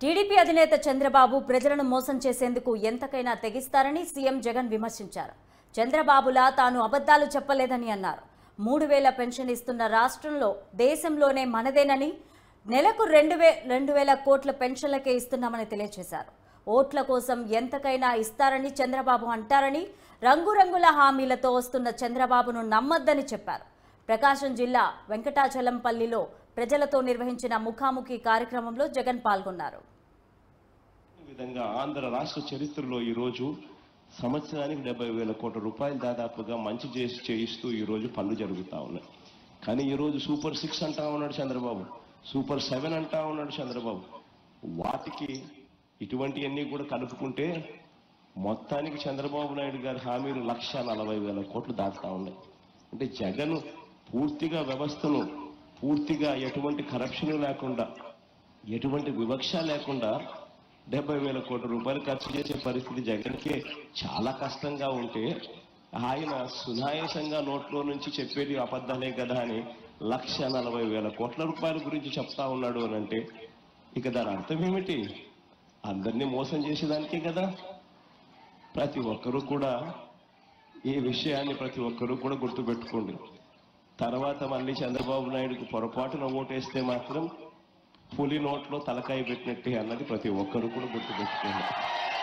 TDP అధినేత చంద్రబాబు ప్రజలను మోసం చేసేందుకు ఎంతకైనా తెగిస్తారని సీఎం జగన్ విమర్శించారు చంద్రబాబులా తాను అబద్ధాలు చెప్పలేదని అన్నారు మూడు వేల పెన్షన్ ఇస్తున్న రాష్ట్రంలో దేశంలోనే మనదేనని నెలకు రెండు వే రెండు వేల కోట్ల పెన్షన్లకే ఇస్తున్నామని తెలియజేశారు ఓట్ల కోసం ఎంతకైనా ఇస్తారని చంద్రబాబు అంటారని రంగురంగుల హామీలతో వస్తున్న చంద్రబాబును నమ్మొద్దని చెప్పారు ప్రకాశం జిల్లా వెంకటాచలంపల్లిలో ప్రజలతో నిర్వహించిన ముఖాముఖి కార్యక్రమంలో జగన్ పాల్గొన్నారు ఈ విధంగా ఆంధ్ర రాష్ట్ర చరిత్రలో ఈరోజు సంవత్సరానికి డెబ్బై వేల కోట్ల రూపాయలు దాదాపుగా మంచి చేసి చేయిస్తూ ఈరోజు పనులు జరుగుతూ ఉన్నాయి కానీ ఈరోజు సూపర్ సిక్స్ అంటా ఉన్నాడు చంద్రబాబు సూపర్ సెవెన్ అంటా ఉన్నాడు చంద్రబాబు వాటికి ఇటువంటివన్నీ కూడా కలుపుకుంటే మొత్తానికి చంద్రబాబు నాయుడు గారి హామీలు లక్ష నలభై వేల కోట్లు దాటుతా ఉన్నాయి అంటే జగన్ పూర్తిగా వ్యవస్థను పూర్తిగా ఎటువంటి కరప్షన్ లేకుండా ఎటువంటి వివక్ష లేకుండా డెబ్బై వేల కోట్ల రూపాయలు ఖర్చు చేసే పరిస్థితి జగన్కే చాలా కష్టంగా ఉంటే ఆయన సునాయాసంగా నోట్లో నుంచి చెప్పేది అబద్ధాలే కదా అని లక్ష నలభై వేల కోట్ల రూపాయల గురించి చెప్తా ఉన్నాడు అని అంటే ఇక దాని అర్థం ఏమిటి అందరినీ మోసం చేసేదానికే కదా ప్రతి ఒక్కరూ కూడా ఈ విషయాన్ని ప్రతి ఒక్కరూ కూడా గుర్తుపెట్టుకోండి తర్వాత మళ్ళీ చంద్రబాబు నాయుడుకు పొరపాటున ఓటేస్తే మాత్రం పులి నోట్లో తలకాయ పెట్టినట్టే అన్నది ప్రతి ఒక్కరూ కూడా గుర్తుపెట్టుకోండి